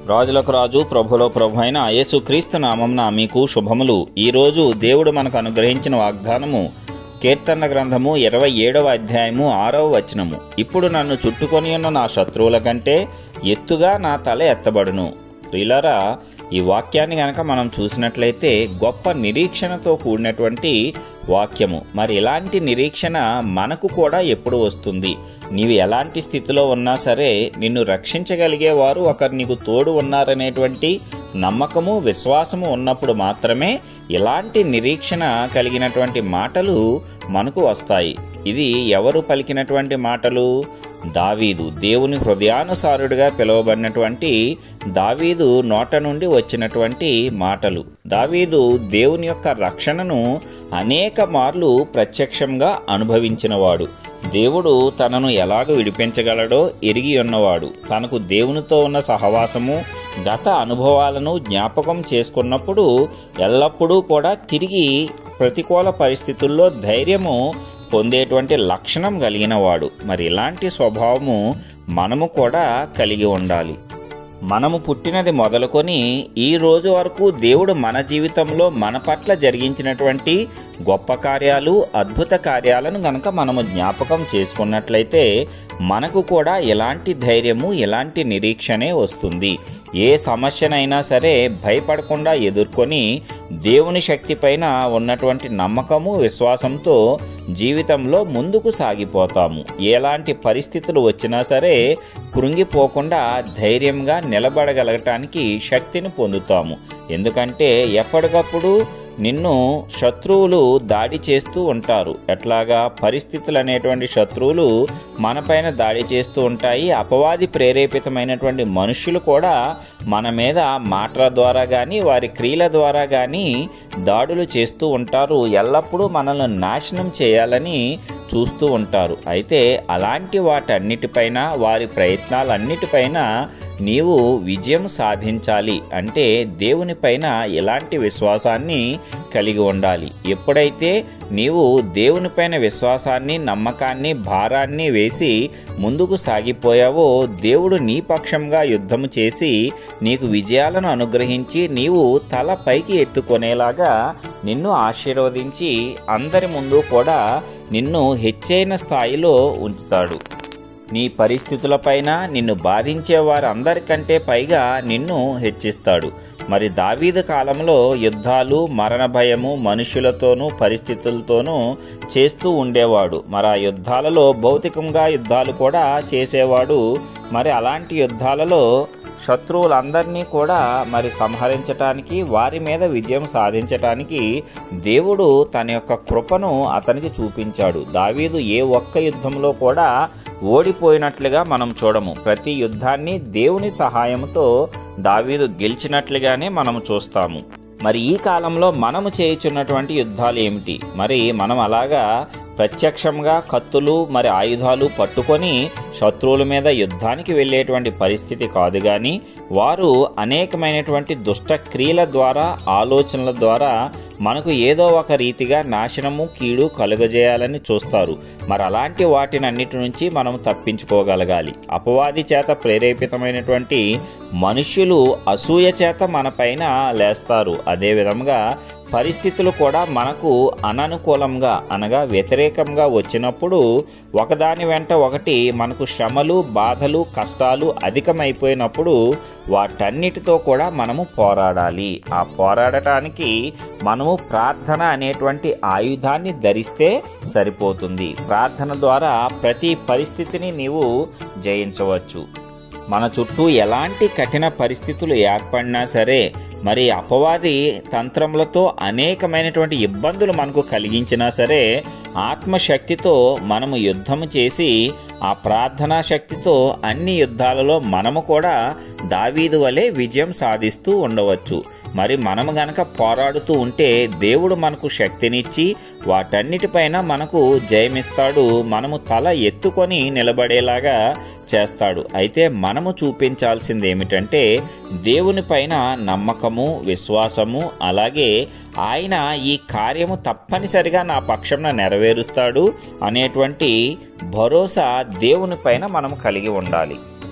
రాజులకు రాజు ప్రభులో ప్రభు అయిన యేసుక్రీస్తు నామంన మీకు శుభములు ఈరోజు దేవుడు మనకు అనుగ్రహించిన వాగ్దానము కీర్తన గ్రంథము ఇరవై ఏడవ అధ్యాయము ఆరవ వచనము ఇప్పుడు నన్ను చుట్టుకొని ఉన్న నా శత్రువుల కంటే ఎత్తుగా నా తల ఎత్తబడును ప్రియులారా ఈ వాక్యాన్ని గనక మనం చూసినట్లయితే గొప్ప నిరీక్షణతో కూడినటువంటి వాక్యము మరి ఇలాంటి నిరీక్షణ మనకు కూడా ఎప్పుడు వస్తుంది నీవు ఎలాంటి స్థితిలో ఉన్నా సరే నిన్ను రక్షించగలిగే వారు ఒకరు నీకు తోడు ఉన్నారనేటువంటి నమ్మకము విశ్వాసము ఉన్నప్పుడు మాత్రమే ఇలాంటి నిరీక్షణ కలిగినటువంటి మాటలు మనకు వస్తాయి ఇది ఎవరు పలికినటువంటి మాటలు దావీదు దేవుని హృదయానుసారుడిగా పిలువబడినటువంటి దావీదు నోట నుండి వచ్చినటువంటి మాటలు దావీదు దేవుని యొక్క రక్షణను అనేక మార్లు ప్రత్యక్షంగా అనుభవించినవాడు దేవుడు తనను ఎలాగ విడిపించగలడో ఎరిగి ఉన్నవాడు తనకు దేవునితో ఉన్న సహవాసము గత అనుభవాలను జ్ఞాపకం చేసుకున్నప్పుడు ఎల్లప్పుడూ కూడా తిరిగి ప్రతికూల పరిస్థితుల్లో ధైర్యము పొందేటువంటి లక్షణం కలిగిన వాడు మరి ఇలాంటి స్వభావము మనము కూడా కలిగి ఉండాలి మనము పుట్టినది మొదలుకొని ఈ రోజు వరకు దేవుడు మన జీవితంలో మన పట్ల జరిగించినటువంటి గొప్ప కార్యాలు అద్భుత కార్యాలను గనక మనము జ్ఞాపకం చేసుకున్నట్లయితే మనకు కూడా ఎలాంటి ధైర్యము ఎలాంటి నిరీక్షణే వస్తుంది ఏ సమస్యనైనా సరే భయపడకుండా ఎదుర్కొని దేవుని శక్తి పైన ఉన్నటువంటి నమ్మకము విశ్వాసంతో జీవితంలో ముందుకు సాగిపోతాము ఎలాంటి పరిస్థితులు వచ్చినా సరే కృంగిపోకుండా ధైర్యంగా నిలబడగలగటానికి శక్తిని పొందుతాము ఎందుకంటే ఎప్పటికప్పుడు నిన్ను శత్రువులు దాడి చేస్తూ ఉంటారు ఎట్లాగా పరిస్థితులు అనేటువంటి శత్రువులు మనపైన దాడి చేస్తూ ఉంటాయి అపవాది ప్రేరేపితమైనటువంటి మనుష్యులు కూడా మన మీద మాటల ద్వారా కానీ వారి క్రియల ద్వారా కానీ దాడులు చేస్తూ ఉంటారు ఎల్లప్పుడూ మనల్ని నాశనం చేయాలని చూస్తూ ఉంటారు అయితే అలాంటి వాటన్నిటిపైన వారి ప్రయత్నాలన్నిటిపైన నీవు విజయం సాధించాలి అంటే దేవునిపైన ఎలాంటి విశ్వాసాన్ని కలిగి ఉండాలి ఎప్పుడైతే నీవు దేవునిపైన విశ్వాసాన్ని నమ్మకాన్ని భారాన్ని వేసి ముందుకు సాగిపోయావో దేవుడు నీ పక్షంగా యుద్ధము చేసి నీకు విజయాలను అనుగ్రహించి నీవు తల పైకి ఎత్తుకొనేలాగా నిన్ను ఆశీర్వదించి అందరి ముందు కూడా నిన్ను హెచ్చైన స్థాయిలో ఉంచుతాడు నీ పరిస్థితులపైన నిన్ను బాధించే వారందరికంటే పైగా నిన్ను హెచ్చిస్తాడు మరి దావీదు కాలంలో యుద్ధాలు మరణ భయము మనుషులతోనూ పరిస్థితులతోనూ చేస్తూ ఉండేవాడు మరి ఆ యుద్ధాలలో భౌతికంగా యుద్ధాలు కూడా చేసేవాడు మరి అలాంటి యుద్ధాలలో శత్రువులందరినీ కూడా మరి సంహరించటానికి వారి మీద విజయం సాధించటానికి దేవుడు తన యొక్క కృపను అతనికి చూపించాడు దావీదు ఏ ఒక్క యుద్ధంలో కూడా ఓడిపోయినట్లుగా మనం చూడము ప్రతి యుద్ధాన్ని దేవుని సహాయంతో దావీదు గెలిచినట్లుగానే మనం చూస్తాము మరి ఈ కాలంలో మనము చేయుచున్నటువంటి యుద్ధాలు ఏమిటి మరి మనం అలాగా ప్రత్యక్షంగా కత్తులు మరి ఆయుధాలు పట్టుకొని శత్రువుల మీద యుద్ధానికి వెళ్ళేటువంటి పరిస్థితి కాదు కానీ వారు అనేకమైనటువంటి దుష్ట క్రియల ద్వారా ఆలోచనల ద్వారా మనకు ఏదో ఒక రీతిగా నాశనము కీడు కలుగజేయాలని చూస్తారు మరి అలాంటి వాటినన్నిటి నుంచి మనం తప్పించుకోగలగాలి అపవాది చేత ప్రేరేపితమైనటువంటి మనుష్యులు అసూయ చేత మన పైన లేస్తారు అదేవిధంగా పరిస్థితులు కూడా మనకు అననుకూలంగా అనగా వ్యతిరేకంగా వచ్చినప్పుడు ఒకదాని వెంట ఒకటి మనకు శ్రమలు బాధలు కష్టాలు అధికమైపోయినప్పుడు వాటన్నిటితో కూడా మనము పోరాడాలి ఆ పోరాడటానికి మనము ప్రార్థన అనేటువంటి ఆయుధాన్ని ధరిస్తే సరిపోతుంది ప్రార్థన ద్వారా ప్రతి పరిస్థితిని నీవు జయించవచ్చు మన చుట్టూ ఎలాంటి కఠిన పరిస్థితులు ఏర్పడినా సరే మరి అపవాది తంత్రములతో అనేకమైనటువంటి ఇబ్బందులు మనకు కలిగించినా సరే ఆత్మశక్తితో మనము యుద్ధము చేసి ఆ ప్రార్థనా శక్తితో అన్ని యుద్ధాలలో మనము కూడా దావీదు వలె విజయం సాధిస్తూ ఉండవచ్చు మరి మనము గనక పోరాడుతూ ఉంటే దేవుడు మనకు శక్తినిచ్చి వాటన్నిటిపైన మనకు జయమిస్తాడు మనము తల ఎత్తుకొని నిలబడేలాగా చేస్తాడు అయితే మనము చూపించాల్సింది ఏమిటంటే దేవుని పైన నమ్మకము విశ్వాసము అలాగే ఆయన ఈ కార్యము తప్పనిసరిగా నా పక్షంన నెరవేరుస్తాడు అనేటువంటి భరోసా దేవుని పైన మనం కలిగి ఉండాలి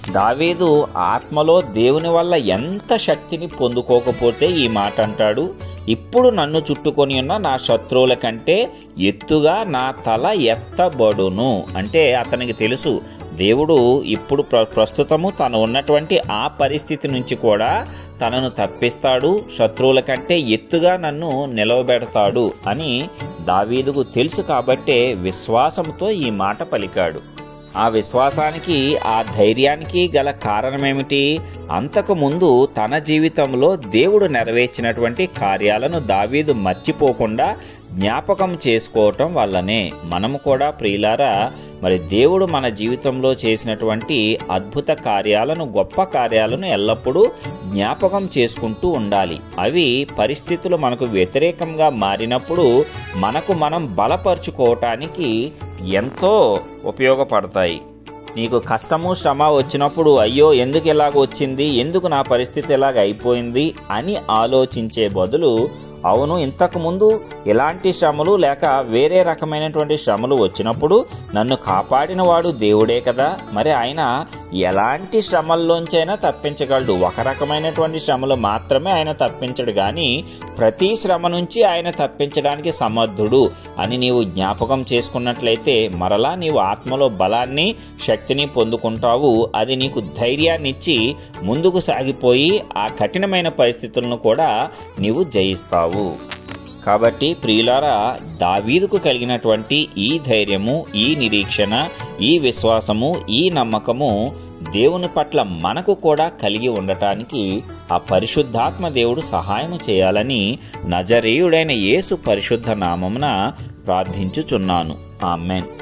దావీదు ఆత్మలో దేవుని వల్ల ఎంత శక్తిని పొందుకోకపోతే ఈ మాట అంటాడు ఇప్పుడు నన్ను చుట్టుకొని ఉన్న నా శత్రువుల కంటే ఎత్తుగా నా తల ఎత్తబడును అంటే అతనికి తెలుసు దేవుడు ఇప్పుడు ప్ర ప్రస్తుతము తను ఉన్నటువంటి ఆ పరిస్థితి నుంచి కూడా తనను తప్పిస్తాడు శత్రువుల కంటే ఎత్తుగా నన్ను నిలవబెడతాడు అని దావీదుకు తెలుసు కాబట్టే విశ్వాసంతో ఈ మాట పలికాడు ఆ విశ్వాసానికి ఆ ధైర్యానికి గల కారణమేమిటి అంతకు ముందు తన జీవితంలో దేవుడు నెరవేర్చినటువంటి కార్యాలను దావీదు మర్చిపోకుండా జ్ఞాపకం చేసుకోవటం వల్లనే మనము కూడా ప్రియులారా మరి దేవుడు మన జీవితంలో చేసినటువంటి అద్భుత కార్యాలను గొప్ప కార్యాలను ఎల్లప్పుడూ జ్ఞాపకం చేసుకుంటూ ఉండాలి అవి పరిస్థితులు మనకు వ్యతిరేకంగా మారినప్పుడు మనకు మనం బలపరుచుకోవటానికి ఎంతో ఉపయోగపడతాయి నీకు కష్టము శ్రమ వచ్చినప్పుడు అయ్యో ఎందుకు ఇలాగ వచ్చింది ఎందుకు నా పరిస్థితి ఇలాగ అయిపోయింది అని ఆలోచించే బదులు అవును ఇంతకు ముందు ఎలాంటి శ్రమలు లేక వేరే రకమైనటువంటి శ్రమలు వచ్చినప్పుడు నన్ను కాపాడిన వాడు దేవుడే కదా మరి ఆయన ఎలాంటి శ్రమల్లోంచైనా తప్పించగలడు ఒక రకమైనటువంటి శ్రమలు మాత్రమే ఆయన తప్పించడు కానీ ప్రతి శ్రమ నుంచి ఆయన తప్పించడానికి సమర్థుడు అని నీవు జ్ఞాపకం చేసుకున్నట్లయితే మరలా నీవు ఆత్మలో బలాన్ని శక్తిని పొందుకుంటావు అది నీకు ధైర్యాన్నిచ్చి ముందుకు సాగిపోయి ఆ కఠినమైన పరిస్థితులను కూడా నీవు జయిస్తావు కాబట్టి ప్రియులారా దావీదుకు కలిగినటువంటి ఈ ధైర్యము ఈ నిరీక్షణ ఈ విశ్వాసము ఈ నమ్మకము దేవుని పట్ల మనకు కూడా కలిగి ఉండటానికి ఆ పరిశుద్ధాత్మ దేవుడు సహాయం చేయాలని నజరేయుడైన యేసు పరిశుద్ధ నామమున ప్రార్థించుచున్నాను ఆమెన్